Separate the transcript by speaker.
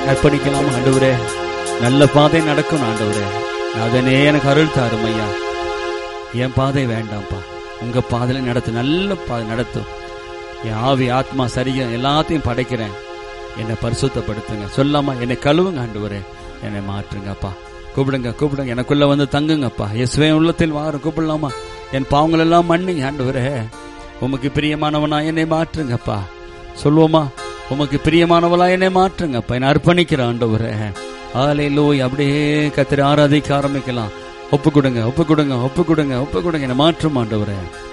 Speaker 1: அர்ப்பணிக்கலாம் ஆண்டவரே நல்ல பாதை நடக்கும் ஆண்டவரே அதனே எனக்கு அருள் தாரும் ஐயா என் பாதை வேண்டாம்ப்பா உங்க பாதையில நடத்து நல்ல பாதை நடத்தும் என் ஆவி ஆத்மா சரீரம் எல்லாத்தையும் படைக்கிறேன் என்னை பரிசுத்தப்படுத்துங்க சொல்லாமா என்னை கழுவுங்க ஆண்டவரே என்னை மாற்றுங்கப்பா கூப்பிடுங்க கூப்பிடுங்க எனக்குள்ள வந்து தங்குங்கப்பா இயேசுவே உள்ளத்தில் வாரும் கூப்பிடலாமா என் பாவங்கள் எல்லாம் மன்னிங்க ஆண்டவரே உமக்கு பிரியமானவனா என்னை மாற்றுங்கப்பா சொல்லுவோமா உமக்கு பிரியமானவளா என்னை மாற்றுங்கப்பா என்னை அர்ப்பணிக்கிற ஆண்டவரே ஆலை லோய் அப்படியே கத்திர ஆராதிக்க ஆரம்பிக்கலாம் ஒப்பு கொடுங்க ஒப்பு கொடுங்க ஒப்பு கொடுங்க ஒப்பு கொடுங்க என்னை மாற்றும் ஆண்டவரே